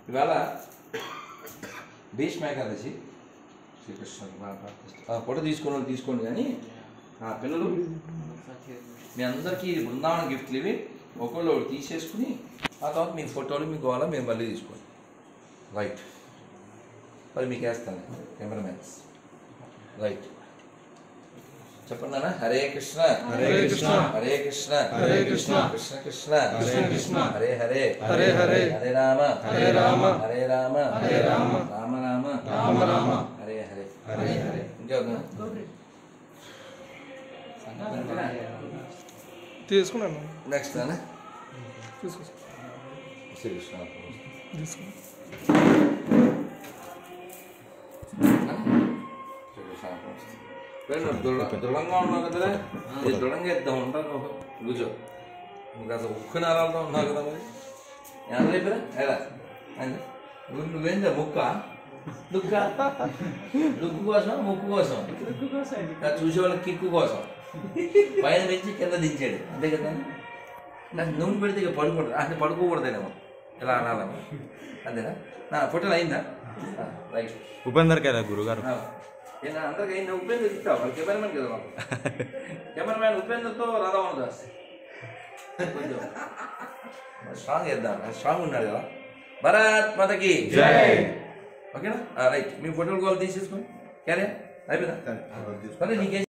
ఇవాళ భీష్మ ఏకాదశి శ్రీకృష్ణుడు బాగా ప్రార్థిస్తాం. ఆ ఫోటో తీసుకుని వాళ్ళు తీసుకోండి కానీ ఆ పిల్లలు మీ అందరికీ బృందావన గిఫ్ట్లు ఇవి ఒకళ్ళు ఒకటి తీసేసుకుని ఆ తర్వాత మీ ఫోటోలు మీకు కావాలా మేము మళ్ళీ తీసుకోండి రైట్ మరి మీకు వేస్తాను కెమెరామెన్స్ రైట్ చెప్పండి నాన్న హరే కృష్ణ హరే కృష్ణ. హరే కృష్ణ హరే కృష్ణ. కృష్ణ కృష్ణ కృష్ణ కృష్ణ. హరే హరే హరే హరే. హరే రామ హరే రామ. హరే రామ హరే రామ. రామ రామ రామ రామ. హరే హరే హరే హరే. ఇంకెవరు తీసుకున్నాను నెక్స్ట్ నాన్న తీసుకో శ్రీకృష్ణ తీసుకో దృఢంగా ఉన్నావు కదా ఇది దృఢంగా ఇద్దాం ఉంటాను కూర్చో నువ్వు అసలు ఉక్కు నరాలతో ఉన్నావు కదా మరి ఎంత చెప్పిరా ఎలా అంతే నువ్వు నువ్వేందా ముక్క దుక్క దుక్కు కోసం ముక్కు కోసం నాకు చూసే వాళ్ళకి కిక్కు కోసం పైన పెంచి కింద దించాడు అంతే కదా నాకు నూనె పెడితే ఇక పడుకోకూడదు అంటే పడుకోకూడదేనేమో ఇలా అనాలేమో అంతేనా నా ఫోటోలు అయిందా రైట్ ఉపేందర్ కదా గురుగారు నేను అందరికి అయిన ఉపేంద్ర ఇస్తావు వాళ్ళు కెమెరామెన్ కదా మాకు కెమెరామెన్ ఉపేంద్రతో రాధామోహన్ దాస్ కొంచెం స్ట్రాంగ్ చేద్దాం స్ట్రాంగ్ ఉన్నాడు కదా భరత్ మతకి జై. ఓకేనా రైట్ మీ ఫోటోలు కాల్ తీసేసుకోండి క్యారే అయిపోయిందా మరి నీకేం